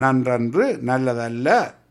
நன்றன்று நல்லதல்ல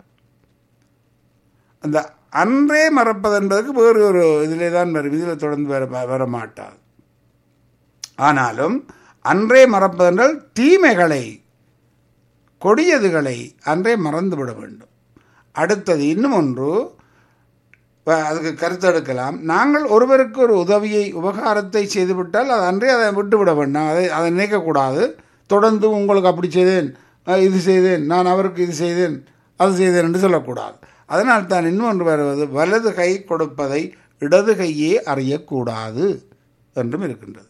அந்த அன்றே மறப்பது என்பதற்கு வேறு ஒரு இதிலே தான் வரும் இதில் தொடர்ந்து வர வர மாட்டாது ஆனாலும் அன்றே மறப்பதென்றால் தீமைகளை கொடியதுகளை அன்றே மறந்துவிட வேண்டும் அடுத்தது இன்னும் ஒன்று வ- அதுக்கு கருத்தெடுக்கலாம் நாங்கள் ஒருவருக்கு ஒரு உதவியை உபகாரத்தை செய்துவிட்டால் அது அன்றே அதை விட்டுவிட வேண்டாம் அதை அதை நினைக்கக்கூடாது தொடர்ந்து உங்களுக்கு அப்படி செய்தேன் அஹ் இது செய்தேன் நான் அவருக்கு இது செய்தேன் அது செய்தேன் என்று சொல்லக்கூடாது அதனால் தான் இன்னொன்று வருவது வலது கை கொடுப்பதை இடது கையே அறியக்கூடாது என்றும் இருக்கின்றது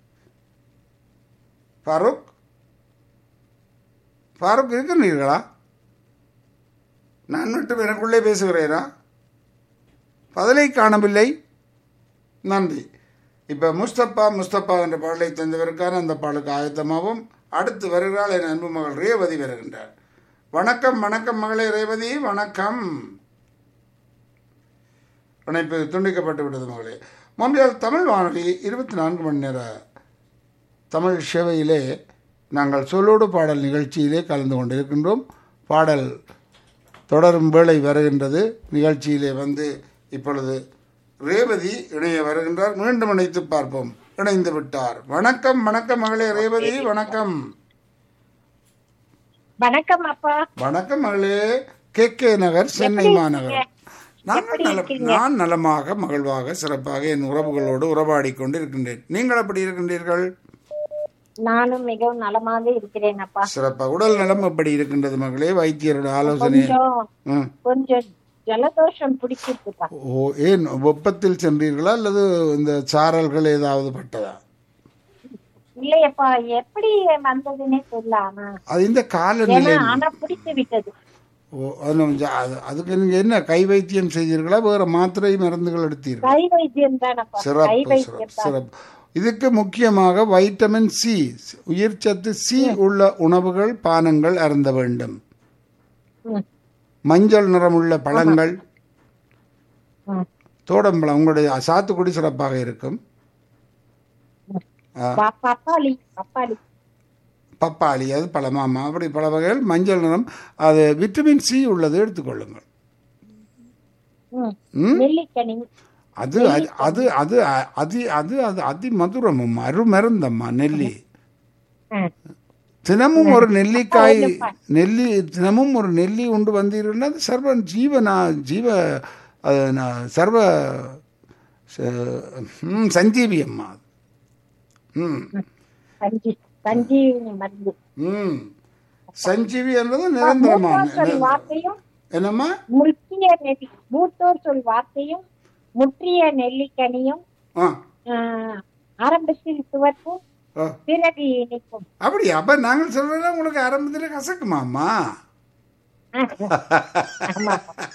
ஃபாரூக் ஃபாரூக் இருக்கின்றீர்களா நான் மட்டும் எனக்குள்ளே பேசுகிறேனா பதிலை காணவில்லை நன்றி இப்போ முஸ்தபா முஸ்தபா என்ற பாடலை தந்தவருக்கான அந்த பாடலுக்கு ஆயத்தமாகவும் அடுத்து வருகிறாள் என் அன்பு மகள் ரேவதி வருகின்றார் வணக்கம் வணக்கம் மகளே ரேவதி வணக்கம் இணைப்பு துண்டிக்கப்பட்டு விட்டது மகளே மொன்றியால் தமிழ் வானொலி இருபத்தி நான்கு மணி நேர தமிழ் சேவையிலே நாங்கள் சொல்லோடு பாடல் நிகழ்ச்சியிலே கலந்து கொண்டிருக்கின்றோம் பாடல் தொடரும் வேளை வருகின்றது நிகழ்ச்சியிலே வந்து இப்பொழுது ரேவதி இணைய வருகின்றார் மீண்டும் இணைத்து பார்ப்போம் இணைந்து விட்டார் வணக்கம் வணக்கம் மகளே ரேவதி வணக்கம் வணக்கம் அப்பா வணக்கம் மகளே கே கே நகர் சென்னை எப்படி மாநகரம் இருக்கீங்க? நான் எப்படி நலம் இருக்கீங்க? நான் நலமாக மகிழ்வாக சிறப்பாக என் உறவுகளோடு உறவாடி கொண்டு இருக்கின்றேன் நீங்கள் எப்படி இருக்கின்றீர்கள் நானும் மிகவும் நலமாக இருக்கிறேன் அப்பா சிறப்பாக உடல் நலம் எப்படி இருக்கின்றது மகளே வைத்தியரோட ஆலோசனை கொஞ்சம் ம். கொஞ்சம் ஜலதோஷம் பிடிச்சிருக்குப்பா ஓ ஏன் வெப்பத்தில் சென்றீர்களா அல்லது இந்த சாரல்கள் ஏதாவது பட்டதா இல்லையப்பா எப்படி வந்ததுன்னே தெரியல ஆனா அது இந்த ஏன்னா காலநிலை ஆனா பிடித்து விட்டது ஓ அது நம்ம ஜா- அது- அதுக்கு நீங்க என்ன கை வைத்தியம் செய்தீர்களா வேற மாத்திரை மருந்துகள் எடுத்தீர்களா கை வைத்தியம் தானப்பா கை சிறப்பு வைத்தியம் சிறப்பு சிறப்பு இதுக்கு முக்கியமாக வைட்டமின் சி உயிர்ச்சத்து சி உள்ள உணவுகள் பானங்கள் அருந்த வேண்டும் ம், மஞ்சள் நிறமுள்ள பழங்கள் ம். தோடம்பழம் உங்களுடைய சாத்துக்குடி சிறப்பாக இருக்கும் பா- பப்பாளி பப்பாளி பப்பாளி அது பழமாமா அப்படி பல வகைகள் மஞ்சள் நிறம் அது விட்டமின் சி உள்ளது எடுத்துக்கொள்ளுங்கள் ம். ம்? நெல்லிக்கனி அது அது- அது அது அ- அதி அது அது அதி மதுரமும் அருமருந்தம்மா நெல்லி ம். தினமும் ஒரு நெல்லிக்காய் இல்லப்பா. நெல்லி தினமும் ஒரு நெல்லி உண்டு வந்தீர்கள்னா அது சர்வ ஜீவனா ஜீவ அது நா- சர்வ ச- ம், சஞ்சீவி அம்மா அது. ம் சஞ்சி சஞ்சீவினி மருந்து ம் சஞ்சீவி என்றது நிரந்தரமான மூத்தோர் சொல் வார்த்தையும் என்னம்மா முற்றிய நெல்லி மூத்தோர் சொல் வார்த்தையும் முற்றிய நெல்லிக்கனியும் ஆ ஆஹ், ஆரம்பத்தில் துவர்ப்பும் ஆ. பிறகு இனிக்கும் அப்படி அப்ப நாங்கள் சொல்றதெல்லாம் உங்களுக்கு ஆரம்பத்தில் கசக்குமாம்மா ஆமா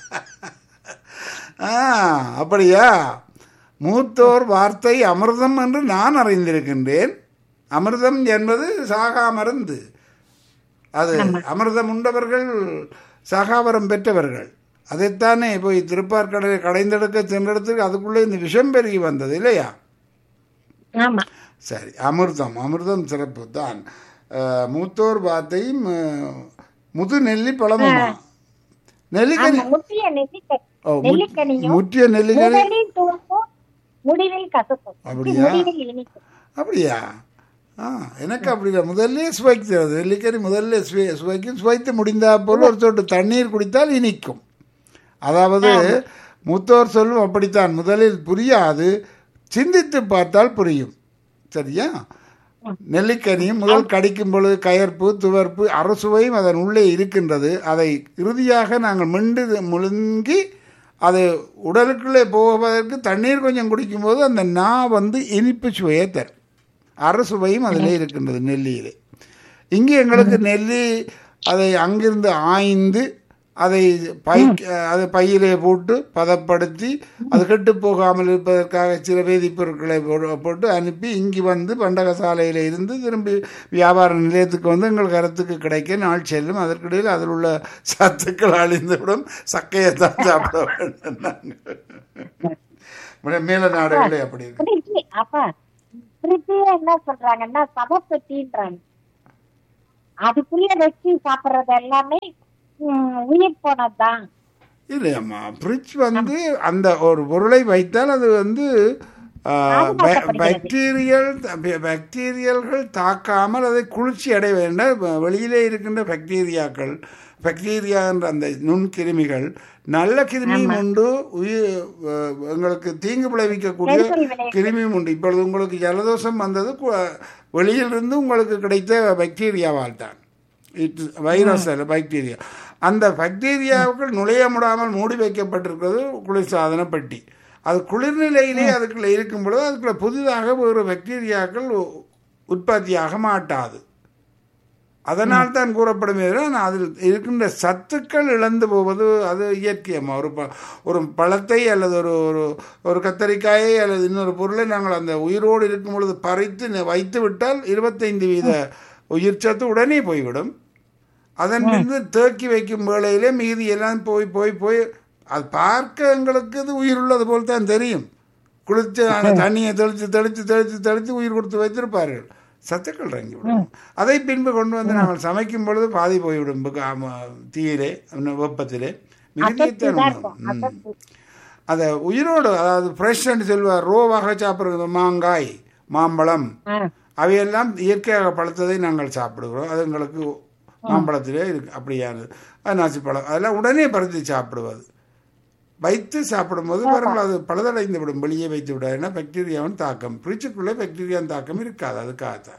ஆ அப்படியா மூத்தோர் வார்த்தை அமிர்தம் என்று நான் அறிந்திருக்கின்றேன் அமிர்தம் என்பது சாகா மருந்து அது அமிர்தம் உண்டவர்கள் சகாவரம் பெற்றவர்கள் அதைத்தானே போய் திருப்பார்கடலை கடைந்தெடுக்க சென்றெடுத்து அதுக்குள்ளே இந்த விஷம் பெருகி வந்தது இல்லையா ஆமா சரி அமிர்தம் அமிர்தம் சிறப்பு தான் அஹ், மூத்தோர் வார்த்தையும் அஹ், முது நெல்லி பழமுமா நெல்லிக்கனி ஆமா முற்றிய நெல்லிக்கனி ஓ, முத்- நெல்லிக்கனியும் முற்றிய நெல்லிக்கனி முதலில் துவர்ப்பும் முடிவில் கசக்கும் அப்படியா? முடிவில் இனிக்கும் அப்படியா ஆ எனக்கு அப்படியா முதல்ல சுவைக்கிறது நெல்லிக்கனி முதல்ல சுவை சுவைக்கும் சுவைத்து முடிந்தா போல் ஒரு சொட்டு தண்ணீர் குடித்தால் இனிக்கும் அதாவது மூத்தோர் சொல்லும் அப்படித்தான் முதலில் புரியாது சிந்தித்து பார்த்தால் புரியும் சரியா நெல்லிக்கனியும் முதல் கடிக்கும் பொழுது கயர்ப்பு துவர்ப்பு அரசுவையும் அதன் உள்ளே இருக்கின்றது அதை இறுதியாக நாங்கள் மிண்டு முழுங்கி அது உடலுக்குள்ளே போவதற்கு தண்ணீர் கொஞ்சம் குடிக்கும்போது அந்த நா வந்து இனிப்பு சுவையை தரும் அரசுவையும் அதிலே இருக்கின்றது நெல்லியிலே இங்கே எங்களுக்கு நெல்லி அதை அங்கிருந்து ஆய்ந்து அதை பை அதை பையிலே போட்டு பதப்படுத்தி அது கெட்டு போகாமல் இருப்பதற்காக சில வேதிப்பொருட்களை போ- போட்டு அனுப்பி இங்கு வந்து பண்டகசாலையில் இருந்து திரும்பி வியாபார நிலையத்துக்கு வந்து எங்கள் கருத்துக்கு கிடைக்க நாள் செல்லும் அதற்கிடையில் அதில் உள்ள சத்துக்கள் அழிந்துவிடும் சக்கையை தான் சாப்பிட வேண்டும் நாங்கள் மேல நாடுகளே அப்படி இருக்கு பிரிட்ஜி அப்பா பிரிட்ஜி என்ன சொல்றாங்கன்னா சவப்பெட்டின்றாங்க அதுக்குள்ள வச்சு சாப்பிடுறது எல்லாமே ம், உயிர் போனதுதான் இல்லையம்மா ஃப்ரிட்ஜ் வந்து அந்த ஒரு பொருளை வைத்தால் அது வந்து ஆ, பாதுகாக்கப்படுகிறது. பாக்டீரியல் பாக்டீரியல்கள் தாக்காமல் அதை குளிர்ச்சி அடைய வேண்டாம் வ- வெளியிலே இருக்கின்ற பாக்டீரியாக்கள் பாக்டீரியா என்ற அந்த நுண்கிருமிகள் நல்ல கிருமியும் உண்டு உயிர் அஹ், எங்களுக்கு தீங்கு விளைவிக்கக்கூடிய கெடுதல் விளைவிக்க- கிருமியும் உண்டு இப்பொழுது உங்களுக்கு ஜலதோஷம் வந்தது கு- வெளியிலிருந்து உங்களுக்கு கிடைத்த பாக்டீரியாவால் தான் இட் வைரஸ் அல்ல பாக்டீரியா அந்த பாக்டீரியாவுக்குள் நுழைய முடியாமல் மூடி வைக்கப்பட்டிருக்கிறது குளிர்சாதன பெட்டி அது குளிர்நிலையிலே அதுக்குள்ள இருக்கும் பொழுது அதுக்குள்ள புதிதாக ஒரு பாக்டீரியாக்கள் உ- உற்பத்தியாக மாட்டாது அதனால் தான் கூறப்படுமே தவிர, ஆனால் அதில் இருக்கின்ற சத்துக்கள் இழந்து போவது அது இயற்கையம்மா ஒரு ப ஒரு பழத்தை அல்லது ஒரு ஒரு ஒரு கத்தரிக்காயை அல்லது இன்னொரு பொருளை நாங்கள் அந்த உயிரோடு இருக்கும் பொழுது பறித்து ந- வைத்து விட்டால் இருபத்தைந்து வீத உயிர் சத்து உடனே போய்விடும் அதன் பின்பு தேக்கி வைக்கும் வேளையிலே மீதி எல்லாம் போய் போய் போய் அது பார்க்க எங்களுக்கு இது உயிர் உள்ளது போல் தான் தெரியும் குளிர்ச்சி அந்த தண்ணியை தெளித்து தெளித்து தெளித்து தெளித்து உயிர் கொடுத்து வைத்திருப்பார்கள் சத்துக்கள் இறங்கிவிடும் அதை பின்பு கொண்டு வந்து நாங்கள் சமைக்கும் பொழுது பாதி போய்விடும் பு- ஆமா, தீயிலே இன்னும் வெப்பத்திலே மிகுதியத்தான் தான் உண்ணும். இருக்கும் ம். அசத்து. அதை உயிரோடு அதாவது ஃப்ரெஷ்ன்னு சொல்லுவார் ரோவாக சாப்பிட்றது மாங்காய் மாம்பழம் ஆ, அவையெல்லாம் இயற்கையாக பழுத்ததை நாங்கள் சாப்பிடுகிறோம் அது எங்களுக்கு மாம்பழத்திலே இருக்கு அப்படியானது அன்னாசி பழம் அதெல்லாம் உடனே பறித்து சாப்பிடுவது வைத்து சாப்பிடும்போது பாருங்கள் அது பழுதடைந்து விடும் வெளியே வைத்து விட ஏன்னா பாக்டீரியாவின் தாக்கம் ஃப்ரிட்ஜுக்குள்ளே பாக்டீரியாவின் தாக்கம் இருக்காது அதுக்காகத்தான்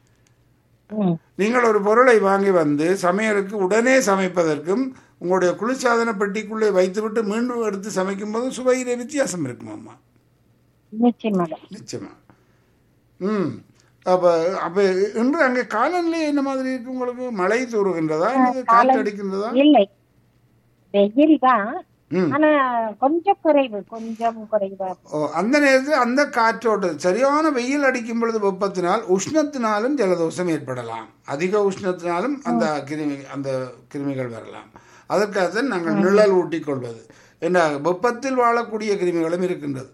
ம். நீங்கள் ஒரு பொருளை வாங்கி வந்து சமையலுக்கு உடனே சமைப்பதற்கும் உங்களுடைய குளிர்சாதன பெட்டிக்குள்ளே வைத்துவிட்டு மீண்டும் எடுத்து சமைக்கும் போது சுவையிலே வித்தியாசம் இருக்கும் அம்மா நிச்சயமாக நிச்சயமா ம் அப்போ அப்போ இன்று அங்கே காலநிலை என்ன மாதிரி இருக்கு உங்களுக்கு மழை தூறுகின்றதா அல்லது காற்று அடிக்கின்றதா இல்லை வெயில் தான் ம் ஆனா கொஞ்சம் குறைவு கொஞ்சம் குறைவா ஓ, அந்த நேரத்தில் அந்த காற்றோடு சரியான வெயில் அடிக்கும் பொழுது வெப்பத்தினால் உஷ்ணத்தினாலும் ஜலதோஷம் ஏற்படலாம் அதிக உஷ்ணத்தினாலும் அந்த கிருமி அந்த கிருமிகள் வரலாம் அதற்காக நாங்கள் நிழல் ஊட்டிக் கொள்வது என்ன வெப்பத்தில் வாழக்கூடிய கிருமிகளும் இருக்கின்றது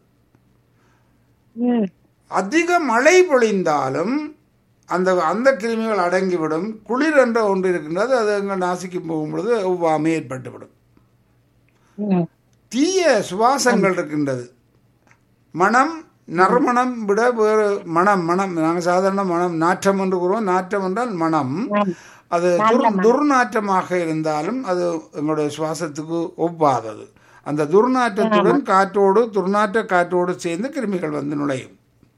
ம் அதிக மழை பொழிந்தாலும் அந்த அந்த கிருமிகள் அடங்கிவிடும் குளிர் என்ற ஒன்று இருக்கின்றது அது அங்கே நாசிக்கு போகும் பொழுது ஒவ்வாமை ஏற்பட்டுவிடும் ம் தீய சுவாசங்கள் இருக்கின்றது மனம் நறுமணம் விட வேறு மனம் மனம் நாங்கள் சாதாரண மனம் நாற்றம் என்று கூறுவோம் நாற்றம் என்றால் மனம் ஆம். அது துர் துர்நாற்றமாக இருந்தாலும் அது எங்களுடைய சுவாசத்துக்கு ஒவ்வாதது அந்த துர்நாற்றத்துடன் காற்றோடு துர்நாற்ற காற்றோடு சேர்ந்து கிருமிகள் வந்து நுழையும்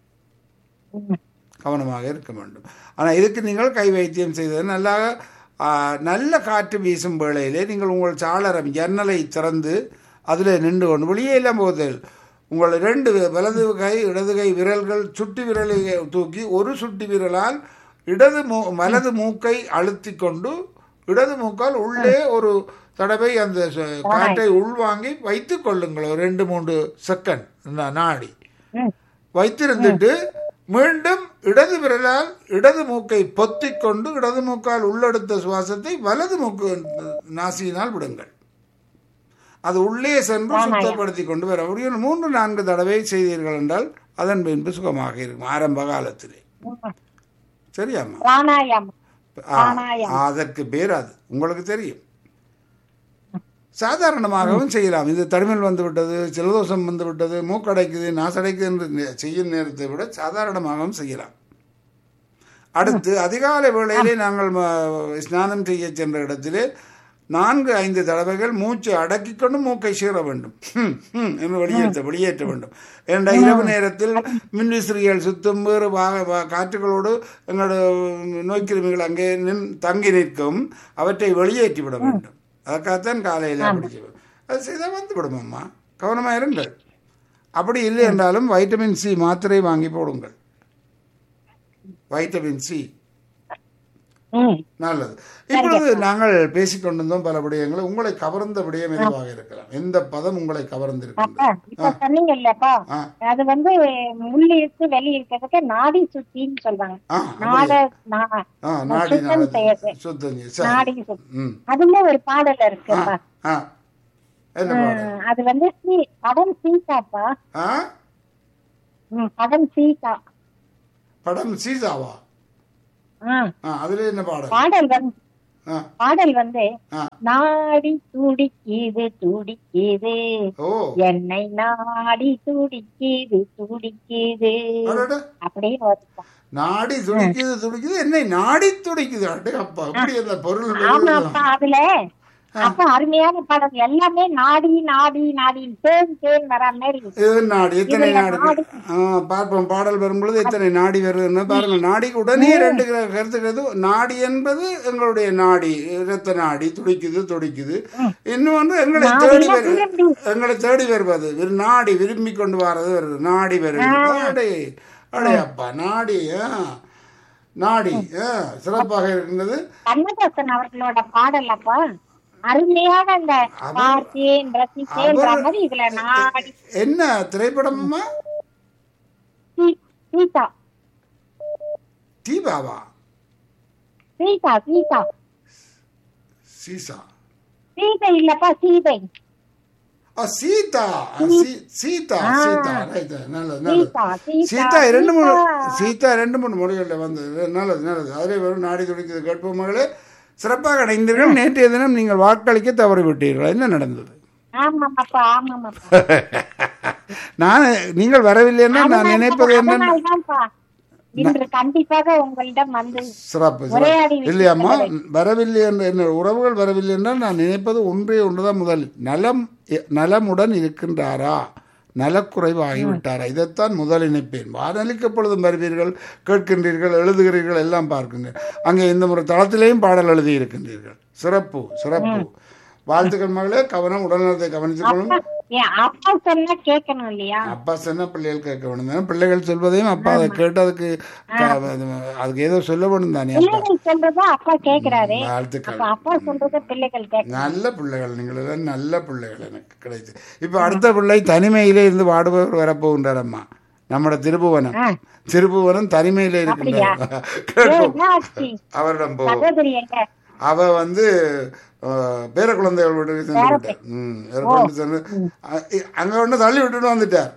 ம். கவனமாக இருக்க வேண்டும் ஆனால் இதுக்கு நீங்கள் கை வைத்தியம் செய்தது நல்லா ஆ, நல்ல காற்று வீசும் வேளையிலே நீங்கள் உங்கள் சாளரம் ஜன்னலை திறந்து அதில் நின்று கொண்டு வெளியே எல்லாம் போதில் உங்கள் ரெண்டு வலது கை இடது கை விரல்கள் சுட்டி விரலை தூக்கி ஒரு சுட்டி விரலால் இடது மூ வலது மூக்கை அழுத்தி கொண்டு இடது மூக்கால் உள்ளே ஒரு தடவை அந்த ச- காற்றை உள்வாங்கி வைத்துக் கொள்ளுங்கள் ஒரு ரெண்டு மூன்று செகண்ட் நா- நாடி ம். வைத்திருந்துட்டு மீண்டும் இடது விரலால் இடது மூக்கை பொத்திக் கொண்டு இடது மூக்கால் உள்ளெடுத்த சுவாசத்தை வலது மூக்கு நாசியினால் விடுங்கள் அது உள்ளே சென்று சுத்தப்படுத்தி கொண்டு வர ஒரு மூன்று நான்கு தடவை செய்தீர்கள் என்றால் அதன் பின்பு சுகமாக இருக்கும் ஆரம்ப காலத்திலே ம். சரியாம்மா பிராணாயாமம் ஆ, அதற்கு பேர் அது உங்களுக்கு தெரியும் சாதாரணமாகவும் செய்யலாம் இது தடுமல் வந்து விட்டது ஜலதோஷம் வந்து விட்டது மூக்கடைக்குது நாசடைக்குது என்று நே- செய்யும் நேரத்தை விட சாதாரணமாகவும் செய்யலாம் அடுத்து அதிகாலை வேளையிலே நாங்கள் ம- ஸ்நானம் செய்ய சென்ற இடத்திலே நான்கு ஐந்து தடவைகள் மூச்சு அடக்கிக் கொண்டு மூக்கை சீர வேண்டும் ஹம், ஹம் என்று வெளியேற்ற வெளியேற்ற வேண்டும் என்ற இரவு நேரத்தில் மின்விசிறிகள் சுத்தும் வேறு வா- வா- காற்றுகளோடு எங்களோட நோய்க்கிருமிகள் அங்கே நின் தங்கி நிற்கும் அவற்றை வெளியேற்றி விட வேண்டும் அதற்காகத்தான் காலையில் அப்படி செய்வோம் அது செய்தால் வந்து விடும் அம்மா கவனமாக இருங்கள் அப்படி இல்லை என்றாலும் வைட்டமின் சி மாத்திரை வாங்கி போடுங்கள் வைட்டமின் சி ம் நல்லது இப்பொழுது நாங்கள் பேசிக்கொண்டிருந்தோம் பல விடயங்கள் உங்களை கவர்ந்த விடயம் எதுவாக இருக்கலாம் எந்த பதம் உங்களை அப்பா கவர்ந்திருக்கின்றது இப்ப சொன்னீங்க இல்லப்பா ஆ அது வந்து உள்ள இருக்கு வெளிய இருக்கிறதுக்கு நாடி சுத்தின்னு சொல்றாங்க ஆ நாட அப்படியா? நா- ஆ நாடி சுத்தம் நாடி செய்யறது. சுத்தம் செய்ய. சரி நாடி சுத்தி ம் அதுல ஒரு பாடல் ஆ இருக்குப்பா ஆ என்ன பாடம் ம், அது வந்து சீ படம் சீதாப்பா ஆ ம், படம் சீதா படம் சீதாவா ஆ, ஆ அதுல என்ன பாடல் பாடல் வந்து ஆ பாடல் வந்து ஆ நாடி துடிக்குது துடிக்குது ஓ என்னை நாடி துடிக்குது துடிக்குது அடடா. அப்படின்னு வருது நாடி துடிக்குது துடிக்குது என்னை நாடி துடிக்குது அடே அப்பா அப்படி அந்த பொருள் ஆமா வருது. அப்பா அதுல அப்ப அருமையான படம் எல்லாமே நாடி நாடி நாடி தேன் தேன் வர மாதிரி இது நாடி எத்தனை இதுல நாடு நாடி. ஆ, பார்ப்போம் பாடல் வரும்பொழுது எத்தனை நாடி வருதுன்னு பாருங்க நாடிக்கு உடனே ரெண்டு க- கருத்துக்கிறது நாடி என்பது எங்களுடைய நாடி இரத்த நாடி துடிக்குது துடிக்குது இன்னும் வந்து எங்களை நாடினா தேடி வருது விரும்பி. எங்களை தேடி வருவது விரு- நாடி விரும்பி கொண்டு வர்றது வருது நாடி வருது அடே அடே அப்பா நாடி ஆ. நாடி ஆ, சிறப்பாக இருக்கின்றது கண்ணதாசன் அவர்களோட பாடல் அப்பா அருமையான அந்த பார்த்தேன் ரசித்தேன்ற அவர்- மாதிரி இதுல நாடி என்ன திரைப்படமா சீ- சீதா தீபாவா சீதா சீதா சீசா சீதை இல்லப்பா சீதை ஆ சீதா ஆ, சீ- சீதா சீதா ரைட் நல்லது நல்லது சீதா சீதா சீதா ரெண்டு மூணு சீதா. சீதா ரெண்டு மூணு மொழிகளில் வந்தது நல்லது நல்லது அதிலே வரும் நாடி துடிக்குது கேட்போம் மகளே சிறப்பாக அடைந்தீர்கள் நேற்றைய தினம் நீங்கள் வாக்களிக்க தவறிவிட்டீர்கள் என்ன நடந்தது ஆமாமாப்பா ஆமாமாப்பா நான் நீங்கள் வரவில்லைன்னா நான் நினைப்பது என்ன அதனால்தான்ப்பா இன்று கண்டிப்பாக உங்களிடம் வந்து சிறப்பு உரையாடி சிறப்பு இல்லையாம்மா வரவில்லை என்ற என்ன உறவுகள் வரவில்லை என்றால் நான் நினைப்பது ஒன்றே ஒன்றுதான் முதல் நலம் நலமுடன் இருக்கின்றாரா நலக்குறைவு ஆகிவிட்டாரா இதைத்தான் முதல் நினைப்பேன் வானொலிக்கு எப்பொழுதும் வருவீர்கள் கேட்கின்றீர்கள் எழுதுகிறீர்கள் எல்லாம் பார்க்கின்றீர்கள் அங்கே இந்த முறை தளத்திலேயும் பாடல் எழுதி இருக்கின்றீர்கள் சிறப்பு சிறப்பு வாழ்த்துக்கள் மகளே கவனம் உடல்நலத்தை கவனித்துக் கொள்ளும் என் அப்பா சொன்னா கேட்கணும் இல்லையா அப்பா சொன்ன பிள்ளைகள் கேட்க வேண்டும் தானே பிள்ளைகள் சொல்வதையும் அப்பா அதை கேட்டு அதுக்கு க- அதுக்கு ஏதோ சொல்ல வேண்டும் தானே அப்பா பிள்ளைகள் சொல்றதா அப்பா கேக்குறாரு வாழ்த்துக்கள் அப்ப அப்பா சொல்றத பிள்ளைகள் கேட்க நல்ல பிள்ளைகள் நீங்கள் எல்லாம் நல்ல பிள்ளைகள் எனக்கு கிடைத்து இப்போ அடுத்த பிள்ளை தனிமையிலே இருந்து வாடுபவர் வரப்போகின்றார் அம்மா நம்மட திருப்புவனம் ஆ. திருப்புவனம் தனிமையிலே இருக்கின்றார் கேட்போம் என்ன ஆச்சு அவரிடம் போவோம் சகோதரி எங்க அவ வந்து அஹ், பேர குழந்தைகள் வீட்டுக்கு சென்று விட்டார் ம் வேற கொண்டு சென்று அ- இ- அங்க ஒன்று தள்ளி விட்டுட்டு வந்துட்டார்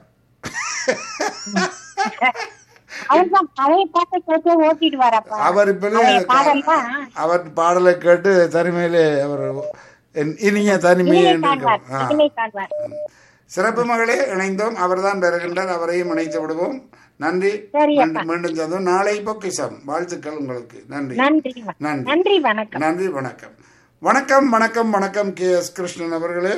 அவர்தான் பழைய பாட்டை கேட்டு ஓட்டிட்டு வரப்பா அவர் இப்ப பழைய பாடல்லாம் அவர் பாடலை கேட்டு தனிமையிலே அவர் என் இனிய தனிமையை இனிமை என்று காண்பார் ஆ. இனிமை காண்பார் சிறப்பு மகளே இணைந்தோம் அவர்தான் பெறுகின்றார் அவரையும் இணைத்து விடுவோம் நன்றி சரி மீண்டும் மீண்டும் சந்தோம் நாளை பொக்கிசம் வாழ்த்துக்கள் உங்களுக்கு நன்றி நன்றி வ- நன்றி நன்றி வணக்கம் நன்றி வணக்கம் வணக்கம் வணக்கம் வணக்கம் கே எஸ் கிருஷ்ணன் அவர்களே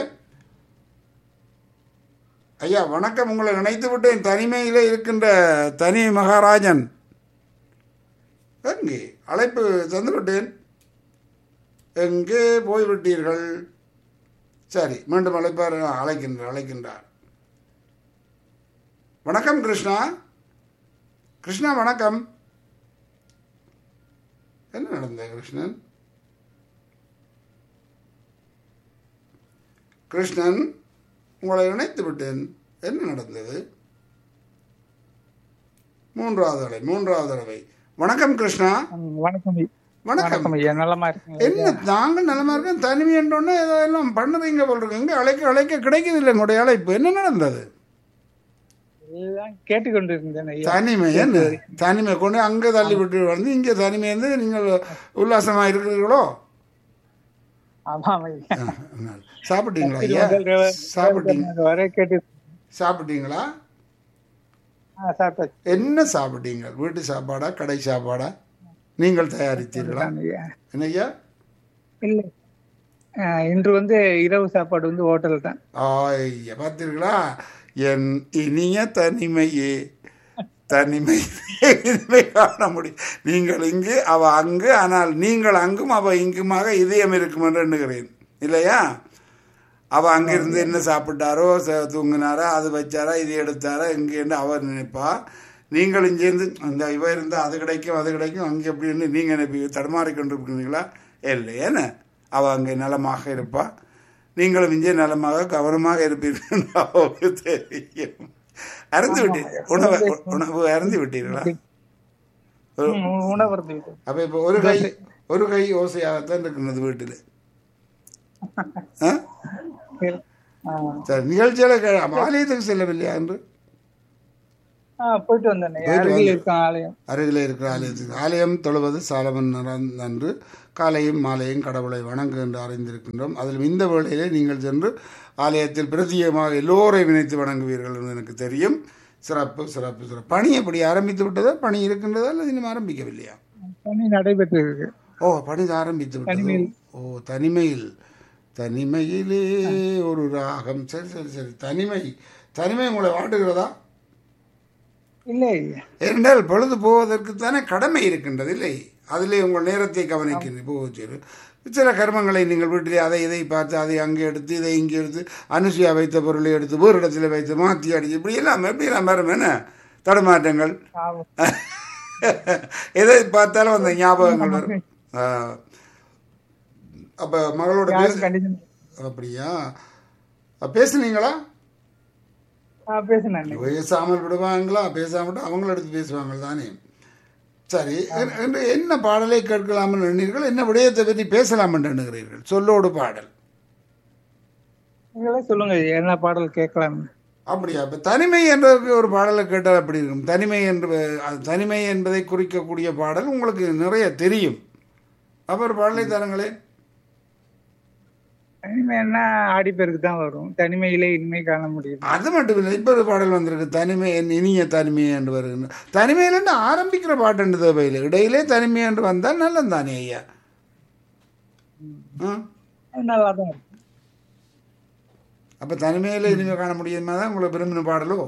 ஐயா வணக்கம் உங்களை நினைத்து விட்டேன் தனிமையிலே இருக்கின்ற தனி மகாராஜன் எங்கே அழைப்பு தந்து விட்டேன் எங்கே போய்விட்டீர்கள் சரி மீண்டும் அழைப்பார் ஆ, அழைக்கின்றார் அழைக்கின்றார் வணக்கம் கிருஷ்ணா கிருஷ்ணா வணக்கம் என்ன நடந்தது கிருஷ்ணன் கிருஷ்ணன் உங்களை இணைத்து விட்டேன் என்ன நடந்தது மூன்றாவது தடவை மூன்றாவது தடவை வணக்கம் கிருஷ்ணா ம், வணக்கம் ஐயா. வணக்கம் வணக்கம் ஐயா நலமா இருக்கீங்க என்ன நாங்கள் நலமா இருக்கோம் தனிமை என்றோன்னே ஏதோ எல்லாம் பண்ணுறீங்க போல் இருக்கு எங்க அழைக்க அழைக்க கிடைக்குது இல்லை உங்களுடைய அழைப்பு என்ன நடந்தது எல்லாம் கேட்டுக்கொண்டு இருந்தேன் ஐயா தனிமை என்ன தனிமை கொண்டு அங்கே தள்ளி விட்டு வந்து இங்கே தனிமை வந்து நீங்கள் உல்லாசமாக இருக்கிறீர்களோ ஆமாம் ஐயா ஆ, நல்லது. சாப்பிட்டீங்களா ஐயா சாப்பிட்டீங்க வர கேட்டு சாப்பிட்டீங்களா ஆ சாப்பிட்டாச்சு என்ன சாப்பிட்டீங்க வீட்டு சாப்பாடா கடை சாப்பாடா நீங்கள் தயாரித்தீர்களா ஐயா என்னய்யா இல்லை ஆ, இன்று வந்து இரவு சாப்பாடு வந்து ஹோட்டல் தான் ஐயா பார்த்தீர்களா என் இனிய தனிமையே தனிமை இனிமை காண முடியும் நீங்கள் இங்கு அவ அங்கு ஆனால் நீங்கள் அங்கும் அவ இங்குமாக இதயம் இருக்கும் என்று எண்ணுகிறேன் இல்லையா அவ அங்கிருந்து என்ன சாப்பிட்டாரோ ச- தூங்கினாரா அது வச்சாரா இது எடுத்தாரா எங்கேன்னு அவர் நினைப்பா நீங்கள் இங்கேருந்து அந்த இவ இருந்தால் அது கிடைக்கும் அது கிடைக்கும் அங்கே எப்படின்னு நீங்கள் நினைப்பி தடுமாறி கொண்டு இருக்கிறீங்களா இல்லை என்ன அவள் அங்கே நலமாக இருப்பா நீங்களும் இங்கே நலமாக கவனமாக இருப்பீர்கள் என்று அவருக்கு தெரியும் அறந்து விட்டீர் உணவு உணவு அறந்து விட்டீர்களா ம், உணவு இருந்து விட்டது. அப்போ இப்போ ஒரு கை ஒரு கை ஓசையாகத்தான் இருக்கிறது வீட்டில் ஆ ஆ, சரி நிகழ்ச்சியில் ஆலயத்துக்கு செல்லவில்லையா என்று ஆ போயிட்டு வந்தேன் போயிட்டு அருகில் வந்து- இருக்கும் ஆலயம் அருகில் இருக்கிற ஆலயத்துக்கு ஆலயம் தொழுவது சாலமன் நிறந்~ அன்று காலையும் மாலையும் கடவுளை வணங்கு என்று அறிந்திருக்கின்றோம் அதில் இந்த வேளையிலே நீங்கள் சென்று ஆலயத்தில் பிரத்தியமாக எல்லோரையும் இணைத்து வணங்குவீர்கள் என்று எனக்கு தெரியும் சிறப்பு சிறப்பு சிறப்பு பணி எப்படி ஆரம்பித்து விட்டதா பணி இருக்கின்றதா அல்லது இன்னும் ஆரம்பிக்கவில்லையா பணி நடைபெற்று இருக்கு ஓ பணி ஆரம்பித்து விட்டது தனிமையில். ஓ தனிமையில் தனிமையிலே ஒரு ராகம் சரி சரி சரி தனிமை தனிமை உங்களை வாட்டுகிறதா இல்லை ஏனென்றால் பொழுது போவதற்கு தானே கடமை இருக்கின்றது இல்லை அதிலே உங்கள் நேரத்தை கவனிக்கிறது போச்சு சில கர்மங்களை நீங்கள் வீட்டிலே அதை இதை பார்த்து அதை அங்கே எடுத்து இதை இங்கே எடுத்து அனுசுயா வைத்த பொருளை எடுத்து வேறு இடத்துல வைத்து மாற்றி அடிச்சு இப்படி எல்லாம் எப்படி எல்லாம் வரும் என்ன தடுமாற்றங்கள் ஆமா. எதை பார்த்தாலும் அந்த ஞாபகங்கள் வரும் ஆ. அப்ப மகளோட பேச யாரும் கண்டிஷன் அப்படியா அப்ப பேசுனீங்களா பேசினேன் பேசாமல் விடுவாங்களா பேசாமட்டு அவங்கள எடுத்து பேசுவாங்க தானே சரி எ- என்று என்ன பாடலை கேட்கலாம்னு எண்ணீர்கள் என்ன விடயத்தை பற்றி பேசலாம் என்று எண்ணுகிறீர்கள் சொல்லோடு பாடல் நீங்களே சொல்லுங்க என்ன பாடல் கேட்கலாம் அப்படியா இப்ப தனிமை என்றதுக்கு ஒரு பாடலை கேட்டால் அப்படி இருக்கும் தனிமை என்று அது தனிமை என்பதை குறிக்கக்கூடிய பாடல் உங்களுக்கு நிறைய தெரியும் அப்ப ஒரு பாடலை தருங்களேன் தனிமைன்னா ஆடிப்பேருக்கு தான் வரும் தனிமையிலே இனிமை காண முடியும் அது மட்டும் இல்லை இப்போ ஒரு பாடல் வந்திருக்கு தனிமை என் இனிய தனிமை என்று வருகின்ற தனிமையிலேருந்து ஆரம்பிக்கிற பாட்டு என்று தேவையில்லை இடையிலே தனிமை என்று வந்தால் நல்லது தானே ஐயா ஆ அது நல்லா தான் இருக்கும் அப்போ தனிமையில் இனிமே காண முடியுமா தான் உங்களை விரும்பின பாடலோ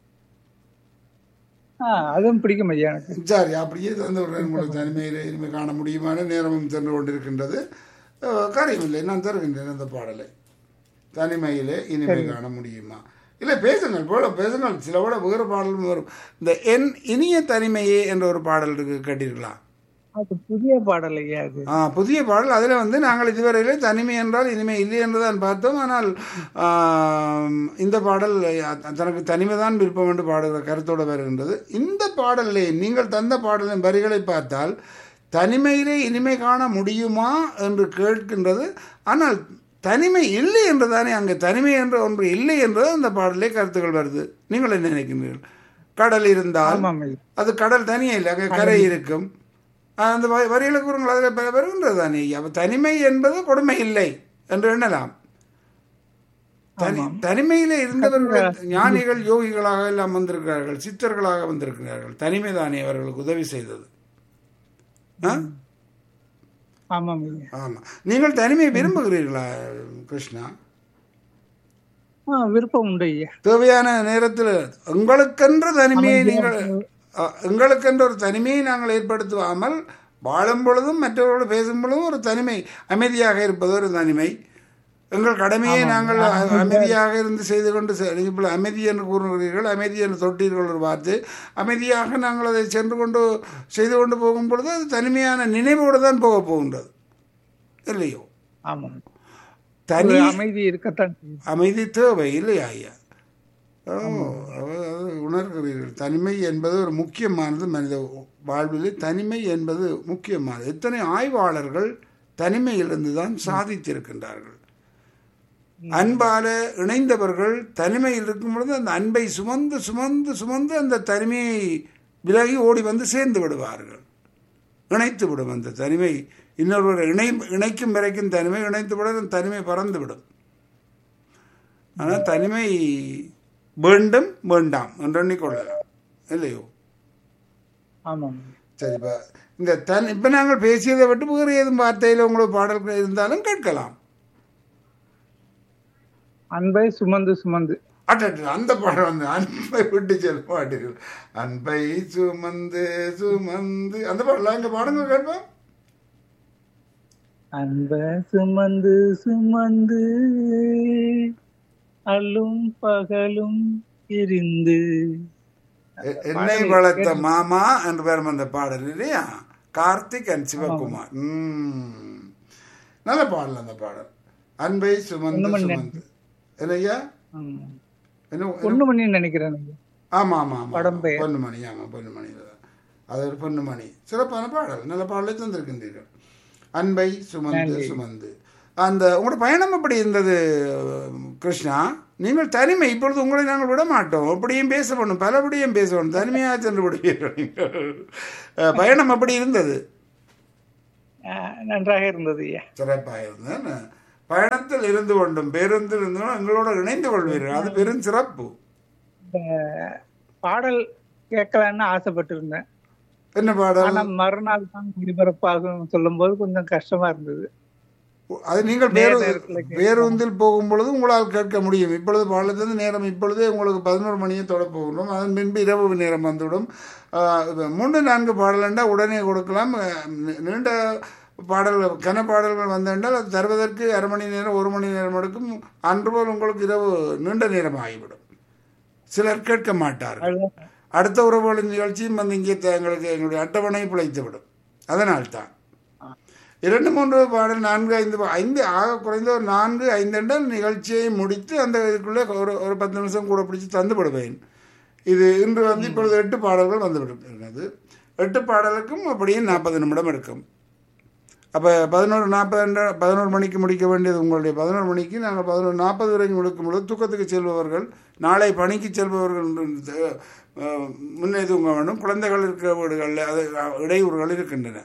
ஆ அதுவும் பிடிக்கும் ஐயா எனக்கு சரி அப்படியே தந்து விடுறேன் உங்களுக்கு தனிமையில் இனிமே காண முடியுமான நேரமும் சென்று கொண்டிருக்கின்றது அஹ், காரியமில்லை நான் தருகின்றேன் அந்த பாடலை தனிமையிலே இனிமே காண முடியுமா இல்லை பேசுங்கள் போல பேசுங்கள் சில கூட வேறு பாடலும் வரும் இந்த என் இனிய தனிமையே என்ற ஒரு பாடல் இருக்கு கேட்டீர்களா அது புதிய பாடல் ஐயா அது ஆ, புதிய பாடல் அதில் வந்து நாங்கள் இதுவரையிலே தனிமை என்றால் இனிமை இல்லை என்று தான் பார்த்தோம் ஆனால் ஆம், இந்த பாடல் அ- தனக்கு தனிமை தான் விருப்பம் என்று பாடுகிற கருத்தோடு வருகின்றது இந்த பாடலிலே நீங்கள் தந்த பாடலின் வரிகளை பார்த்தால் தனிமையிலே இனிமை காண முடியுமா என்று கேட்கின்றது ஆனால் தனிமை இல்லை என்று தானே அங்கே தனிமை என்ற ஒன்று இல்லை என்றது அந்த பாடலே கருத்துக்கள் வருது நீங்கள் என்ன நினைக்கின்றீர்கள் கடல் இருந்தால் ஆமாம் ஐயா அது கடல் தனியே இல்லை அங்கே கரை இருக்கும் ஆஹ் அந்த வ- வரிகளை கூறுங்கள் அதில் வருகின்றது தானே அப்போ தனிமை என்பது கொடுமை இல்லை என்று எண்ணலாம் தனி தனிமையிலே இருந்தவர்கள் ஞானிகள் யோகிகளாக எல்லாம் வந்திருக்கிறார்கள் சித்தர்களாக வந்திருக்கிறார்கள் தனிமை தானே அவர்களுக்கு உதவி செய்தது ஆ? ஆமாம் ஐயா ஆமா நீங்கள் தனிமையை விரும்புகிறீர்களா கிருஷ்ணா ஆ விருப்பம் உண்டு ஐயா தேவையான நேரத்தில் உங்களுக்கென்ற தனிமையை நீங்கள் அ, உங்களுக்கென்ற ஒரு தனிமையை நாங்கள் ஏற்படுத்துவாமல் வாழும் பொழுதும் மற்றவர்களோடு பேசும் பொழுதும் ஒரு தனிமை அமைதியாக இருப்பது ஒரு தனிமை எங்கள் கடமையை நாங்கள் அ- அமைதியாக இருந்து செய்து கொண்டு செ- நீங்கள் இப்பொழுது அமைதி என்று கூறுகிறீர்கள் அமைதி என்று தொட்டீர்கள் ஒரு வார்த்தை அமைதியாக நாங்கள் அதை சென்று கொண்டு செய்து கொண்டு போகும் பொழுது அது தனிமையான நினைவோடு தான் போக போகின்றது இல்லையோ ஆமாம் தனி ஒரு அமைதி இருக்கத்தான் செய்யும். அமைதி தேவை இல்லையா ஐயா ஓ அது- அது உணர்கிறீர்கள் தனிமை என்பது ஒரு முக்கியமானது மனித வாழ்வில் தனிமை என்பது முக்கியமானது எத்தனை ஆய்வாளர்கள் தனிமையிலிருந்து தான் சாதித்திருக்கின்றார்கள் அன்பால இணைந்தவர்கள் தனிமையில் இருக்கும் பொழுது அந்த அன்பை சுமந்து சுமந்து சுமந்து அந்த தனிமையை விலகி ஓடி வந்து சேர்ந்து விடுவார்கள் இணைத்து விடும் அந்த தனிமை இன்னொருவர் இணை இணைக்கும் வரைக்கும் தனிமை இணைத்து விட அந்த தனிமை பறந்து விடும் ஆனால் தனிமை வேண்டும் வேண்டாம் என்று எண்ணிக்கொள்ளலாம் இல்லையோ ஆமாம் சரி இப்போ இந்த தன் இப்போ நாங்கள் பேசியதை விட்டு வேறு ஏதும் வார்த்தையில் உங்களுக்கு பாடல்கள் இருந்தாலும் கேட்கலாம் அன்பை சுமந்து சுமந்து அட்டட்டு அந்த பாடம் வந்து அன்பை விட்டு செல்ல மாட்டீர்கள் அன்பை சுமந்து சுமந்து அந்த பாடலாம் இங்கே பாடுங்க கேட்போம் அன்ப சுமந்து சுமந்து அல்லும் பகலும் இருந்து எ- என்னை வளர்த்த மாமா என்று பேரும் அந்த பாடல் இல்லையா கார்த்திக் அண்ட் சிவகுமார் ம். நல்ல பாடல் அந்த பாடல் அன்பை சுமந்து சுமந்து இல்லையா ம். என்ன என்ன- பொண்ணு மணி நினைக்கிறேன் ஐயா. ஆமா ஆமா ஆமா படம் பெயர். பொன்னுமணி ஆமா பொன்னுமணி தான். அது ஒரு பொன்னுமணி சிறப்பான பாடல் நல்ல பாடலை தந்திருக்கின்றீர்கள் அன்பை சுமந்து சுமந்து அந்த உங்களோட பயணம் எப்படி இருந்தது கிருஷ்ணா நீங்கள் தனிமை இப்பொழுது உங்களை நாங்கள் விட மாட்டோம் அப்படியும் பேச வேணும் பலபடியும் பேச வேணும் தனிமையாக சென்று விடுவீர்கள் நீங்கள். அஹ், பயணம் அப்படி இருந்தது ஆஹ் நன்றாக இருந்தது ஐயா சிறப்பாக இருந்தது பயணத்தில் இருந்து கொண்டும் பேருந்தில் இருந்து கொண்டும் எங்களோட இணைந்து கொள்வீர்கள் அது பெரும் சிறப்பு இந்த பாடல் கேட்கலான்னு ஆசைப்பட்டிருந்தேன் என்ன பாடல் ஆனா மறுநாள் தான் ஒளிபரப்பாகும் சொல்லும் போது கொஞ்சம் கஷ்டமா இருந்தது அது நீங்கள் நேர பேரு நேரத்துல கேட்கலாம். பேருந்தில் போகும் பொழுது உங்களால் கேட்க முடியும் இப்பொழுது பாடலிருந்து நேரம் இப்பொழுதே உங்களுக்கு பதினோரு மணியை தொட போகணும் அதன் பின்பு இரவு நேரம் வந்துவிடும் ஆஹ் இப்ப மூன்று நான்கு பாடலண்டா உடனே கொடுக்கலாம் அஹ் நீ- நீண்ட பாடல்கள் கன பாடல்கள் வந்தென்றால் அது தருவதற்கு அரை மணி நேரம் ஒரு மணி நேரம் எடுக்கும் அன்று போல் உங்களுக்கு இரவு நீண்ட நேரம் ஆகிவிடும் சிலர் கேட்க மாட்டார்கள் அதுதான் அடுத்த உறவுகளின் நிகழ்ச்சியும் வந்து இங்கே த- எங்களுக்கு எங்களுடைய அட்டவணை பிழைத்துவிடும் அதனால்தான் இரண்டு மூன்று பாடல் நான்கு ஐந்து பா- ஐந்து ஆக குறைந்த ஒரு நான்கு ஐந்து என்றால் நிகழ்ச்சியை முடித்து அந்த இதுக்குள்ளே ஒரு ஒரு பத்து நிமிஷம் கூட பிடிச்சி தந்து விடுவேன் இது இன்று வந்து இப்பொழுது எட்டு பாடல்கள் வந்துவிடுகிறது எட்டு பாடலுக்கும் அப்படியே நாற்பது நிமிடம் எடுக்கும் அப்போ பதினோரு நாற்பது என்ற பதினோரு மணிக்கு முடிக்க வேண்டியது உங்களுடைய பதினோரு மணிக்கு நாங்கள் பதினோரு நாற்பது வரைக்கும் முடிக்கும் பொழுது தூக்கத்துக்கு செல்பவர்கள் நாளை பணிக்கு செல்பவர்கள் என்று, அஹ், முன்னே தூங்க வேண்டும் குழந்தைகள் இருக்கிற வீடுகளில் அது அஹ், இடையூறுகள் இருக்கின்றன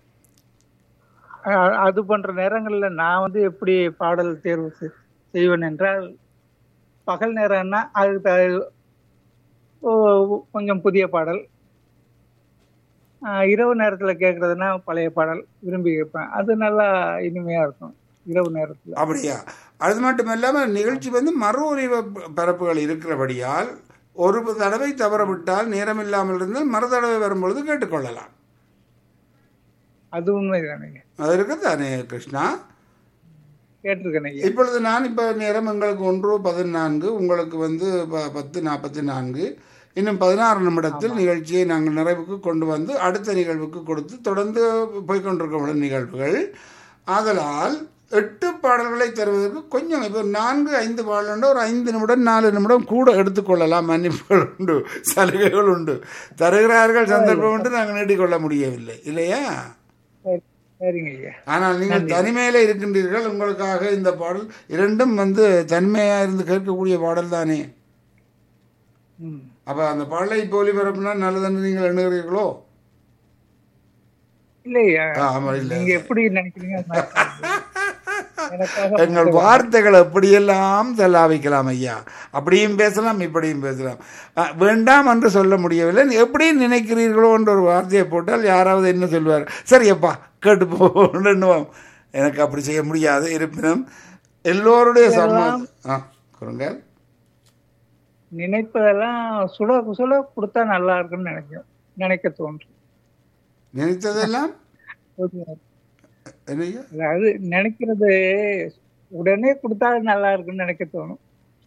அஹ் அது போன்ற நேரங்கள்ல நான் வந்து எப்படி பாடல் தேர்வு செய்- செய்வேன் என்றால் பகல் நேரம்னா அதுக்கு த- ஓ- கொஞ்சம் புதிய பாடல் அஹ் இரவு நேரத்துல கேட்கறதுனா பழைய பாடல் விரும்பி கேட்பேன் அது நல்லா இனிமையா இருக்கும் இரவு நேரத்துல அப்படியா அது மட்டும் இல்லாமல் நிகழ்ச்சி வந்து மறு ஒலிபரப்பு பரப்புகள் இருக்கிறபடியால் ஒரு தடவை தவறவிட்டால் நேரம் இல்லாமல் இருந்தால் மறு தடவை வரும்பொழுது கேட்டுக்கொள்ளலாம் அது உண்மைதானே அது இருக்குதானே கிருஷ்ணா கேட்டிருக்கேன் ஐயா இப்பொழுது நான் இப்போ நேரம் எங்களுக்கு ஒன்று பதினான்கு உங்களுக்கு வந்து ப- பத்து நாற்பத்தி நான்கு இன்னும் பதினாறு நிமிடத்தில் நிகழ்ச்சியை நாங்கள் நிறைவுக்கு கொண்டு வந்து அடுத்த நிகழ்வுக்கு கொடுத்து தொடர்ந்து போய்கொண்டிருக்க நிகழ்வுகள் ஆதலால் எட்டு பாடல்களை தருவதற்கு கொஞ்சம் இப்போ நான்கு ஐந்து பாடல் ஒரு ஐந்து நிமிடம் நாலு நிமிடம் கூட எடுத்துக்கொள்ளலாம் மன்னிப்புகள் உண்டு சலுகைகள் உண்டு தருகிறார்கள் சந்தர்ப்பம் உண்டு நாங்கள் நீட்டிக்கொள்ள முடியவில்லை இல்லையா சரி சரிங்க ஐயா ஆனால் நீங்கள் தனிமையில இருக்கின்றீர்கள் உங்களுக்காக இந்த பாடல் இரண்டும் வந்து தனிமையா இருந்து கேட்கக்கூடிய பாடல் தானே ம் அப்ப அந்த பாடலை இப்போ ஒளிபரப்புனா நல்லதுன்னு நீங்கள் எண்ணுகிறீர்களோ இல்லையா ஆ, ஆமா இல்ல நீங்க எப்படி நினைக்கிறீங்க அது மாதிரி பண்ணுங்க. எனக்காக எங்கள் வார்த்தைகள் எப்படியெல்லாம் செல்லாவிக்கலாம் ஐயா அப்படியும் பேசலாம் இப்படியும் பேசலாம் அ, வேண்டாம் என்று சொல்ல முடியவில்லை எப்படி நினைக்கிறீர்களோ என்ற ஒரு வார்த்தையை போட்டால் யாராவது என்ன சொல்வார் சரி அப்பா கேட்டு போன்னுவோம் எனக்கு அப்படி செய்ய முடியாது இருப்பினும் எல்லோருடைய சம்மதம் ஆ குறுங்கள் நினைப்பதெல்லாம் சுட சுட கொடுத்தா நல்லா இருக்கும்னு நினைக்கும் நினைக்க தோன்றும் நினைத்ததெல்லாம் என்னய்யா அதாவது நினைக்கிறது உடனே கொடுத்தா நல்லா இருக்கும்னு நினைக்க தோணும்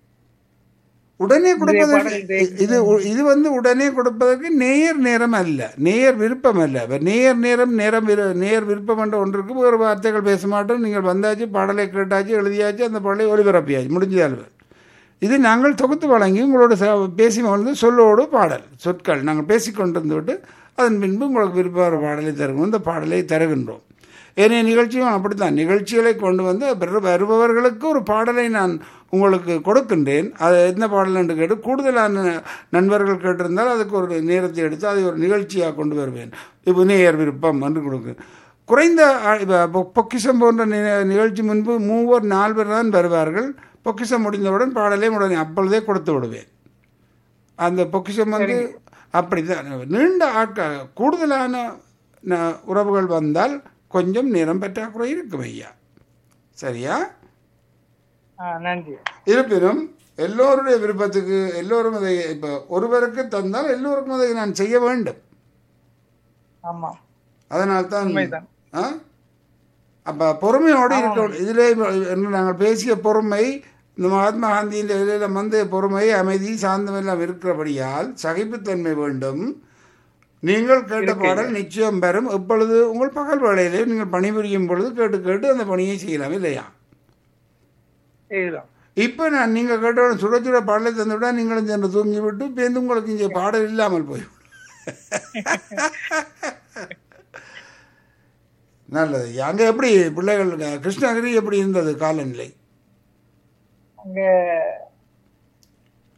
உடனே பாடல் கொடுப்பதற்கு இது. இது இது வந்து உடனே கொடுப்பதற்கு நேர் நேரம் அல்ல நேர் விருப்பம் அல்ல இப்ப நேர் நேரம் நேரம் விரு- நேர் விருப்பம் என்ற ஒன்றுக்கு வேறு வார்த்தைகள் பேச மாட்டோம் நீங்கள் வந்தாச்சு பாடலை கேட்டாச்சு எழுதியாச்சு அந்த பாடலை ஒளிபரப்பியாச்சு முடிஞ்சால் இது நாங்கள் தொகுத்து வழங்கி உங்களோட ச- பேசி வந்து சொல்லோடு பாடல் சொற்கள் நாங்கள் பேசிக்கொண்டிருந்து விட்டு அதன் பின்பு உங்களுக்கு விருப்ப ஒரு பாடலை தருகிறோம் இந்த பாடலை தருகின்றோம் ஏனைய நிகழ்ச்சியும் அப்படித்தான் நிகழ்ச்சிகளை கொண்டு வந்து பிற- வருபவர்களுக்கு ஒரு பாடலை நான் உங்களுக்கு கொடுக்கின்றேன் அது என்ன பாடல் என்று கேட்டு கூடுதலான நண்பர்கள் கேட்டிருந்தால் அதுக்கு ஒரு நேரத்தை எடுத்து அதை ஒரு நிகழ்ச்சியாக கொண்டு வருவேன் இப்போ நேயர் விருப்பம் என்று கொடுக்கு குறைந்த ஆ- இப்ப பொ- பொக்கிஷம் போன்ற நி- நிகழ்ச்சி முன்பு மூவர் நால்வர் தான் வருவார்கள் பொக்கிஷம் முடிந்தவுடன் பாடலை உடனே அப்பொழுதே கொடுத்து விடுவேன் அந்த பொக்கிஷம் வந்து அப்படிதான் நீண்ட ஆட்கள் கூடுதலான ந- உறவுகள் வந்தால் கொஞ்சம் நேரம் பற்றாக்குறை இருக்கும் ஐயா சரியா ஆ, நன்றி இருப்பினும் எல்லோருடைய விருப்பத்துக்கு எல்லோரும் அதை இப்போ ஒருவருக்கு தந்தால் எல்லோருக்கும் அதை நான் செய்ய வேண்டும் ஆமா அதனால் தான் உண்மைதான். ஆ அப்போ பொறுமையோடு இருக்க இதிலே என்று நாங்கள் பேசிய பொறுமை இந்த மகாத்மா காந்தியின் இதில் வந்து பொறுமை அமைதி சாந்தம் எல்லாம் இருக்கிறபடியால் சகிப்புத்தன்மை வேண்டும் நீங்கள் கேட்ட பாடல் நிச்சயம் பெறும் எப்பொழுது உங்கள் பகல் வேளையிலே நீங்கள் பணிபுரியும் பொழுது கேட்டு கேட்டு அந்த பணியை செய்யலாம் இல்லையா செய்யலாம் இப்போ நான் நீங்கள் கேட்ட சுட சுட பாடலை தந்துவிட்டா நீங்களும் சென்று தூங்கி விட்டு பேருந்து உங்களுக்கு இங்கே பாடல் இல்லாமல் போய் நல்லது அங்கே எப்படி பிள்ளைகள் கிருஷ்ணகிரி எப்படி இருந்தது காலநிலை அங்க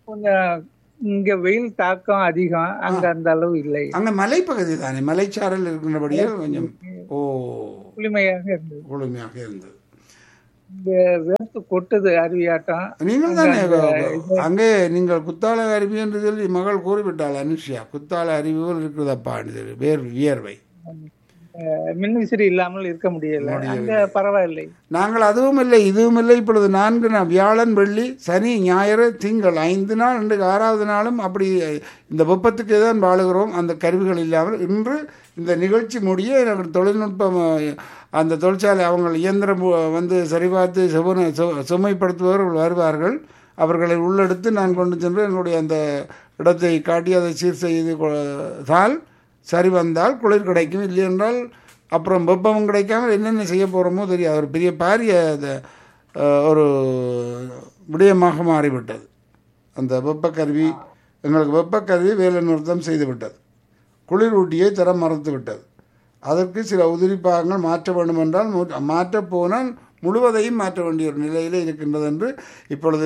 கொஞ்சம் இங்க வெயில் தாக்கம் அதிகம் அங்க அந்த அளவு இல்லை அங்க மலைப்பகுதி தானே மலைச்சாரல் இருக்கின்றபடியே கொஞ்சம் ஓ குளிமையாக இருந்தது குளுமையாக இருந்தது இங்க வேர்த்து கொட்டுது அருவியாட்டம் நீங்கள் தானே அங்கே நீங்கள் குத்தால அருவி என்று சொல்லி மகள் கூறிவிட்டாள் அனுஷியா குத்தால அருவி போல் இருக்கிறதப்பா சொல்லி வேர் வியர்வை அஹ், மின்விசிறி இல்லாமல் இருக்க முடியல அங்க பரவாயில்லை நாங்கள் அதுவும் இல்லை இதுவும் இல்லை இப்பொழுது நான்கு நாள் வியாழன் வெள்ளி சனி ஞாயிறு திங்கள் ஐந்து நாள் இன்றைக்கு ஆறாவது நாளும் அப்படி இந்த வெப்பத்துக்கு தான் வாழுகிறோம் அந்த கருவிகள் இல்லாமல் இன்று இந்த நிகழ்ச்சி முடிய எனக்கு தொழில்நுட்பம் அஹ், அந்த தொழிற்சாலை அவங்க இயந்திரம் வந்து சரிபார்த்து சும சு- சுமைப்படுத்துபவர்கள் வருவார்கள் அவர்களை உள்ளெடுத்து நான் கொண்டு சென்று என்னுடைய அந்த இடத்தை காட்டி அதை சீர் செய்து கொ- தால் சரி வந்தால் குளிர் கிடைக்கும் இல்லை என்றால் அப்புறம் வெப்பமும் கிடைக்காமல் என்னென்ன செய்ய போகிறோமோ தெரியாது ஒரு பெரிய பாரிய அது, அஹ், ஒரு விடயமாக மாறிவிட்டது அந்த வெப்பக்கருவி எங்களுக்கு வெப்பக்கருவி வேலை நிறுத்தம் செய்து விட்டது குளிர் ஊட்டியை தர மறுத்து விட்டது அதற்கு சில உதிரி பாகங்கள் மாற்ற வேண்டும் என்றால் மு- மாற்றப் போனால் முழுவதையும் மாற்ற வேண்டிய ஒரு நிலையில் இருக்கின்றது என்று இப்பொழுது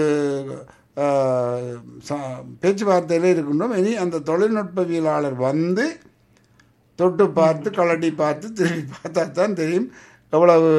அஹ், ச- பேச்சுவார்த்தையில் இருக்கின்றோம் இனி அந்த தொழில்நுட்பவியலாளர் வந்து தொட்டு பார்த்து கலட்டி பார்த்து திரும்பி பார்த்தா தான் தெரியும் எவ்வளவு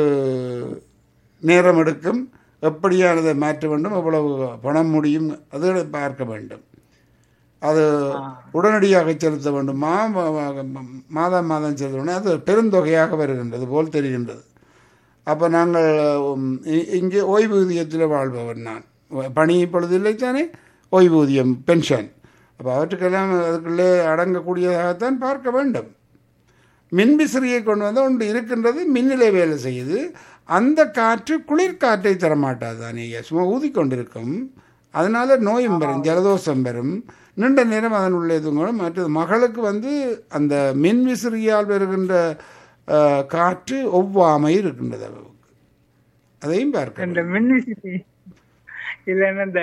நேரம் எடுக்கும் எப்படியானதை மாற்ற வேண்டும் எவ்வளவு பணம் முடியும் அதை பார்க்க வேண்டும் அது உடனடியாக செலுத்த வேண்டும் மா மா- மா- மாதம் மாதம் செலுத்த வேண்டும் அது பெருந்தொகையாக வருகின்றது போல் தெரிகின்றது அப்போ நாங்கள் உம், இ- இங்கே ஓய்வூதியத்தில் வாழ்பவர் நான் பணி இப்பொழுது இல்லை தானே ஓய்வூதியம் பென்ஷன் அப்போ அவற்றுக்கெல்லாம் அதுக்குள்ளே அடங்கக்கூடியதாகத்தான் பார்க்க வேண்டும் மின்விசிறியை கொண்டு வந்து ஒன்று இருக்கின்றது மின்னிலை வேலை செய்யுது அந்த காற்று குளிர்காற்றை தரமாட்டாது தானே சும்மா ஊதிக்கொண்டிருக்கும் அதனால நோயும் வரும் ஜலதோஷம் வரும் நீண்ட நேரம் அதன் உள்ளே தூங்கணும் மற்றது மகளுக்கு வந்து அந்த மின்விசிறியால் வருகின்ற அஹ், காற்று ஒவ்வாமை இருக்கின்றது அவளுக்கு அதையும் பார்க்க இந்த மின்விசிறி இல்லைன்னா இந்த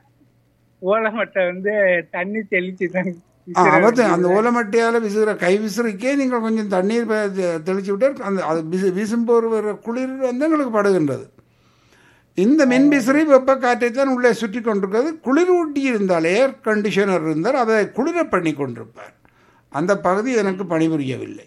ஓலமட்டை வந்து தண்ணி தெளிச்சு தான் ஆ, அவத்து அந்த ஓலமட்டையால் விசுகிற கை விசிறிக்கே நீங்கள் கொஞ்சம் தண்ணீர் ப- தெ- தெளிச்சு விட்டு அந்த அது விசு வீசும்போது வர குளிர் வந்து எங்களுக்கு படுகின்றது இந்த மின் விசிறி வெப்ப காற்றை தான் உள்ளே சுற்றி கொண்டிருக்கிறது குளிர் ஊட்டி இருந்தால் ஏர் கண்டிஷனர் இருந்தால் அதை குளிர பண்ணி கொண்டிருப்பார் அந்த பகுதி எனக்கு பணிபுரியவில்லை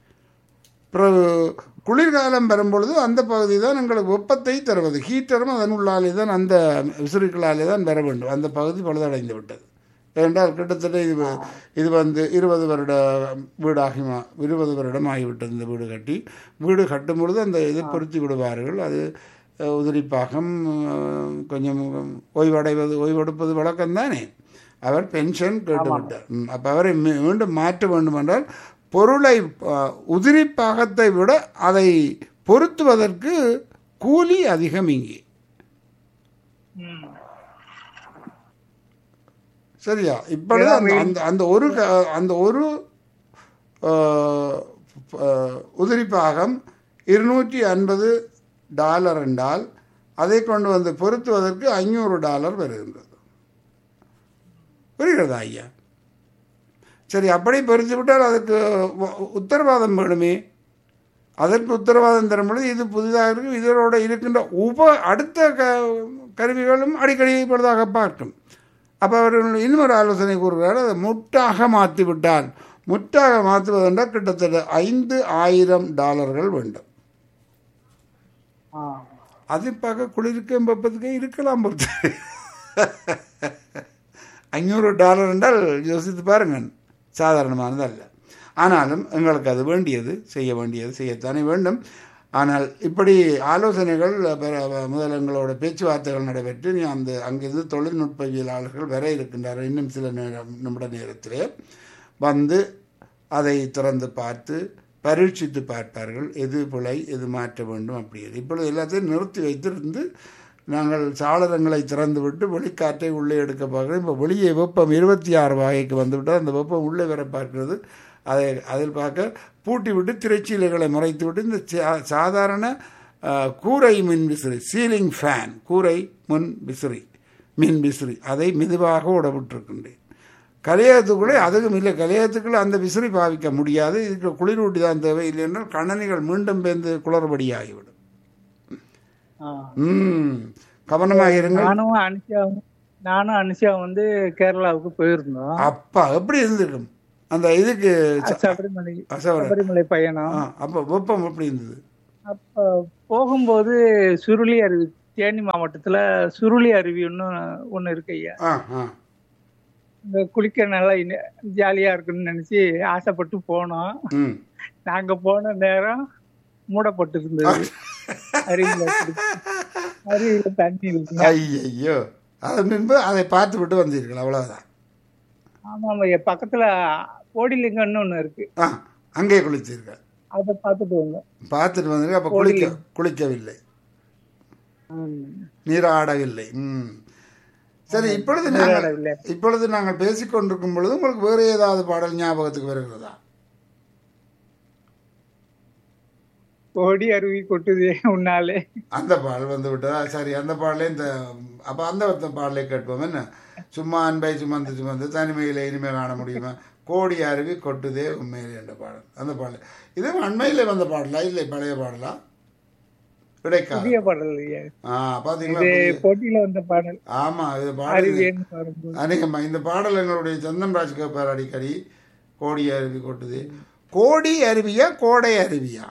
பிறகு குளிர்காலம் வரும்பொழுது அந்த பகுதி தான் எங்களுக்கு வெப்பத்தை தருவது ஹீட்டரும் அதன் உள்ளாலே தான் அந்த விசிறிகளாலே தான் வர வேண்டும் அந்த பகுதி பழுதடைந்து விட்டது ஏனென்றால் கிட்டத்தட்ட இது வ- இது வந்து இருபது வருட வீடாகி மா- இருபது வருடம் ஆகிவிட்டது இந்த வீடு கட்டி வீடு கட்டும் பொழுது அந்த இதை பொருத்தி விடுவார்கள் அது அஹ், உதிரிப்பாகம் அஹ், கொஞ்சம் ஓய்வடைவது ஓய்வெடுப்பது வழக்கம் தானே அவர் பென்ஷன் கேட்டுவிட்டார் ம், அப்ப அவரை மீ- மீண்டும் மாற்ற வேண்டும் என்றால் பொருளை அஹ், உதிரி பாகத்தை விட அதை பொருத்துவதற்கு கூலி அதிகம் இங்கே ம். சரியா இப்பொழுது அந்த அந்த அந்த ஒரு க- அந்த ஒரு அஹ், அஹ், உதிரி பாகம் இருநூற்றி ஐம்பது டாலர் என்றால் அதை கொண்டு வந்து பொருத்துவதற்கு ஐநூறு டாலர் வருகின்றது புரிகிறதா ஐயா சரி அப்படி பொருத்தி விட்டால் அதற்கு உ- உத்தரவாதம் வேணுமே அதற்கு உத்தரவாதம் தரும் பொழுது இது புதிதாக இருக்கும் இதனோட இருக்கின்ற உப அடுத்த க கருவிகளும் அடிக்கடி இப்பொழுதாக பார்க்கும் அப்போ அவர்கள் இன்னொரு ஆலோசனை கூறுகிறார் அதை முட்டாக மாற்றி விட்டால் முட்டாக மாற்றுவதென்றால் கிட்டத்தட்ட ஐந்து ஆயிரம் டாலர்கள் வேண்டும் ஆ. அது பார்க்க குளிருக்கும் வெப்பத்துக்கும் இருக்கலாம் பொறுத்து ஐநூறு டாலர் என்றால் யோசித்து பாருங்கள் சாதாரணமானது அல்ல ஆனாலும் எங்களுக்கு அது வேண்டியது செய்ய வேண்டியது செய்யத்தானே வேண்டும் ஆனால் இப்படி ஆலோசனைகள் பெற- முதல் எங்களோட பேச்சுவார்த்தைகள் நடைபெற்று நீ அந்த அங்கிருந்து தொழில்நுட்பவியலாளர்கள் வர இருக்கின்றார்கள் இன்னும் சில நேரம் நிமிட நேரத்திலே வந்து அதை திறந்து பார்த்து பரீட்சித்து பார்ப்பார்கள் எது பிழை எது மாற்ற வேண்டும் அப்படி இப்பொழுது எல்லாத்தையும் நிறுத்தி வைத்திருந்து நாங்கள் சாளரங்களை திறந்து விட்டு வெளிக்காற்றை உள்ளே எடுக்க பார்க்கிறோம் இப்போ வெளியே வெப்பம் இருபத்தி ஆறு வகைக்கு வந்துவிட்டால் அந்த வெப்பம் உள்ளே வர பார்க்கிறது அதை அதில் பார்க்க பூட்டி விட்டு திரைச்சீலைகளை மறைத்து விட்டு இந்த சா- சாதாரண ஆ, கூரை மின் விசிறி சீலிங் ஃபேன் கூரை முன் விசிறி மின் விசிறி அதை மெதுவாக ஓட விட்டிருக்கின்றேன் கலையத்துக்குள்ளே அதுக்கும் இல்லை கலையத்துக்குள்ளே அந்த விசிறி பாவிக்க முடியாது இதுக்கு குளிரூட்டி தான் தேவை இல்லை என்றால் கணனிகள் மீண்டும் பேர்ந்து குளறுபடியாகிவிடும் ஆ. ம் கவனமாக இருங்கள் நானும் அனுஷாவும் நானும் அனுஷா வந்து கேரளாவுக்கு போயிருந்தோம் அப்பா எப்படி இருந்திருக்கும் அந்த இதுக்கு ச- சபரிமலை அசவர சபரிமலை பயணம் ஆ, அப்ப வெப்பம் எப்படி இருந்தது அப்ப போகும்போது சுருளி அருவி தேனி மாவட்டத்துல சுருளி அருவி ஒன்று ஒன்று இருக்கு ஐயா ஆ ஆ இந்த குளிக்க நல்லா இனி- ஜாலியா இருக்குன்னு நினைச்சு ஆசைப்பட்டு போனோம் ம் நாங்க போன நேரம் மூடப்பட்டு இருந்தது அருவியில குளிக்க. அருவியில தண்ணி இருக்கு ஐயையோ அது முன்பு அதை பார்த்து விட்டு வந்தீர்கள் அவ்வளவுதான் ஆமா ஐயா பக்கத்துல கோடிலிங்கம்னு ஒண்ணு இருக்கு ஆ அங்கே குளித்தீர்கள் அதை பார்த்துட்டு வந்தோம் பார்த்துட்டு வந்தீர்கள் அப்ப குளிக்க குளிக்கவில்லை நீராடவில்லை ம் சரி இப்பொழுது நாங்கள் நீராடவில்லை. இப்பொழுது நாங்கள் பேசிக் கொண்டிருக்கும் பொழுது உங்களுக்கு வேறு ஏதாவது பாடல் ஞாபகத்துக்கு வருகிறதா கோடி அருவி கொட்டுதே உன்னாலே அந்த பாடல் வந்து விட்டதா சரி அந்த பாடலே இந்த அப்ப அந்த ஒருத்த பாடலை கேட்போம் என்ன சும்மா அன்பை சுமந்து சுமந்து தனிமையில இனிமே காண முடியுமா கோடி அருவி கொட்டுதே உண்மையிலே என்ற பாடல் அந்த பாடல் இது அண்மையில வந்த பாடலா இல்லை பழைய பாடலா கிடைக்காது புதிய பாடல் ஐயா ஆ பாத்தீங்களா இது புதிய- போட்டியில வந்த பாடல் ஆமா இது பாடல் அருவின்னு வரும்போது அநேகமா இந்த பாடல் எங்களுடைய சந்தன்ராஜ் கேட்பார் அடிக்கடி கோடி அருவி கொட்டுது கோடி அருவியா கோடை அருவியா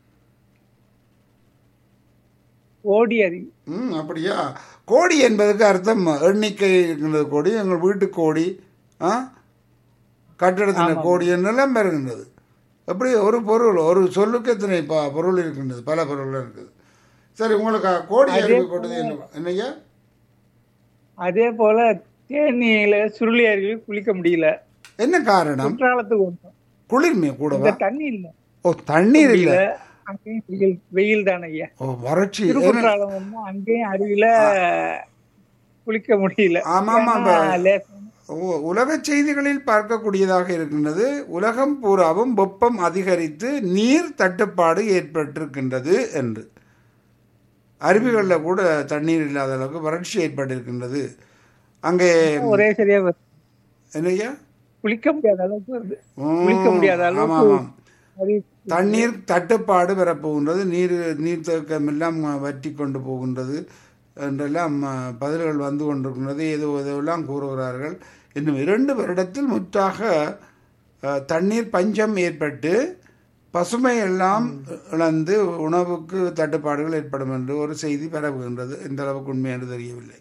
ஓடி அருவி ம் அப்படியா கோடி என்பதற்கு அர்த்தம் எண்ணிக்கை இருக்கின்றது கோடி எங்கள் வீட்டு கோடி ஆ கட்டிடத்தின கோடி என்னெல்லாம் பெறுகின்றது அப்படி ஒரு பொருள் ஒரு சொல்லுக்கு எத்தனை ப பொருள் இருக்கின்றது பல பொருள் இருக்குது சரி உங்களுக்கு கோடி அருவி கொட்டது என்ன என்னய்யா அதே போல தேனியில சுருளி அருவி குளிக்க முடியல என்ன காரணம் குற்றாலத்துக்கு வந்தோம் குளிர்மை கூடவா இந்த தண்ணி இல்ல ஓ தண்ணீர் இல்லை இல்ல அங்கேயும் வெயில் வெயில் தானே ஐயா ஓ வறட்சி ஏன்னா- திருக்குற்றாலம் வந்து அங்கேயும் அருவியில குளிக்க முடியல ஆமா, ஆமா, ஏன்னா லேசான ஓ, உலக செய்திகளில் பார்க்கக்கூடியதாக இருக்கின்றது உலகம் பூராவும் வெப்பம் அதிகரித்து நீர் தட்டுப்பாடு ஏற்பட்டிருக்கின்றது என்று அருவிகளில் கூட தண்ணீர் இல்லாத அளவுக்கு வறட்சி ஏற்பட்டிருக்கின்றது அங்கே ஒரே சரியா வருது. என்னய்யா குளிக்க முடியாத அளவுக்கு வருது ம், குளிக்க முடியாத ஆமாம் அளவுக்கு ஆமாம் அருவி தண்ணீர் தட்டுப்பாடு வரப்போகின்றது நீர் நீர்த்தேக்கம் எல்லாம் வற்றி கொண்டு போகின்றது என்றெல்லாம் அஹ், பதில்கள் வந்து கொண்டிருக்கின்றது ஏதோ எதுவெல்லாம் கூறுகிறார்கள் இன்னும் இரண்டு வருடத்தில் முற்றாக அஹ், தண்ணீர் பஞ்சம் ஏற்பட்டு பசுமை எல்லாம் இழந்து உணவுக்கு தட்டுப்பாடுகள் ஏற்படும் என்று ஒரு செய்தி பரவுகின்றது எந்த அளவுக்கு உண்மை என்று தெரியவில்லை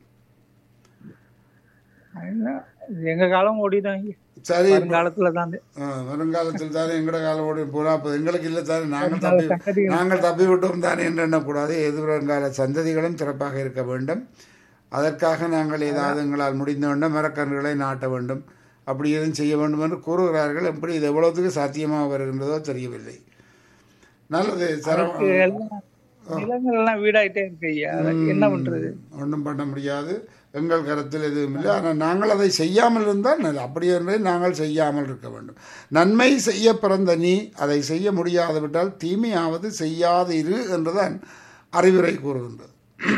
என்ன, எங்க காலம் ஓடிதான் ஐயா. சரி வருங்காலத்துல தான் அஹ், வருங்காலத்தில் தானே எங்கட காலம் ஓடி போனா அப்போ எங்களுக்கு இல்லை தானே நாங்கள் தப்பி சங்கதிகள் நாங்கள் தப்பி விட்டோம் தானே என்று எண்ணக்கூடாது எதிர்கால சந்ததிகளும் சிறப்பாக இருக்க வேண்டும் அதற்காக நாங்கள் ஏதாவது எங்களால் முடிந்த வேண்டும் மரக்கன்றுகளை நாட்ட வேண்டும் அப்படி எதுவும் செய்ய வேண்டும் என்று கூறுகிறார்கள் எப்படி இது எவ்வளவுக்கு சாத்தியமாக வருகின்றதோ தெரியவில்லை நல்லது சரவ எல்லாம் நிலங்கள் எல்லாம் வீடாயிட்டே இருக்கு ஐயா என்ன பண்றது ஒன்றும் பண்ண முடியாது எங்கள் கருத்தில் எதுவும் இல்லை ஆனால் நாங்கள் அதை செய்யாமல் இருந்தால் நல்ல அப்படி என்றே நாங்கள் செய்யாமல் இருக்க வேண்டும் நன்மை செய்ய பிறந்த நீ அதை செய்ய முடியாது விட்டால் தீமையாவது செய்யாது இரு என்றுதான் அறிவுரை கூறுகின்றது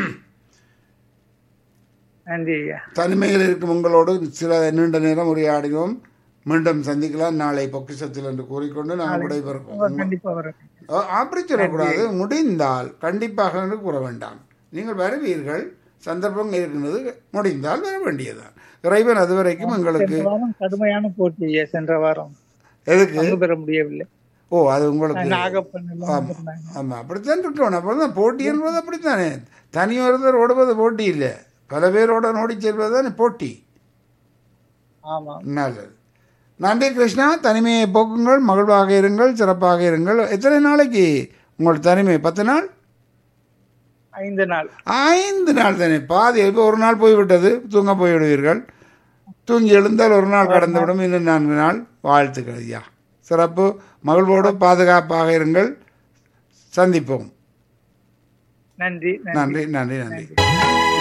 நன்றி ஐயா தனிமையில் இருக்கும் உங்களோடு சில நீண்ட நேரம் உரையாடினோம் மீண்டும் சந்திக்கலாம் நாளை பொக்கிஷத்தில் என்று கூறிக்கொண்டு நாங்கள் விடைபெறுவோம் கண்டிப்பா வரேன் அஹ் அப்படி சொல்லக்கூடாது முடிந்தால் கண்டிப்பாக என்று கூற வேண்டாம் நீங்கள் வருவீர்கள் சந்தர்ப்பம் இருக்கின்றது முடிந்தால் வர வேண்டியதுதான் இறைவன் அதுவரைக்கும் எங்களுக்கு சென்ற வாரம் கடுமையான போட்டி ஐயா சென்ற வாரம் எதுக்கு பங்கு பெற முடியவில்லை ஓ அது உங்களுக்கு நாகப்பன் எல்லாம் ஆமா வந்திருந்தாங்க. ஆமா அப்படித்தான் இருக்கணும் அப்பதான் போட்டி என்பது அப்படித்தானே தனி ஒருத்தர் ஓடுவது போட்டி இல்லை பல பேரோட ஓடி செல்வது தானே போட்டி ஆமா நல்லது நன்றி கிருஷ்ணா தனிமையை போக்குங்கள் மகிழ்வாக இருங்கள் சிறப்பாக இருங்கள் எத்தனை நாளைக்கு உங்கள் தனிமை பத்து நாள் ஐந்து நாள் ஐந்து நாள் தானே பாதி இப்போ ஒரு நாள் போய்விட்டது தூங்க போய்விடுவீர்கள் தூங்கி எழுந்தால் ஒரு நாள் கடந்துவிடும் இன்னும் நான்கு நாள் வாழ்த்துக்கள் ஐயா சிறப்பு மகிழ்வோடு பாதுகாப்பாக இருங்கள் சந்திப்போம் நன்றி நன்றி நன்றி நன்றி நன்றி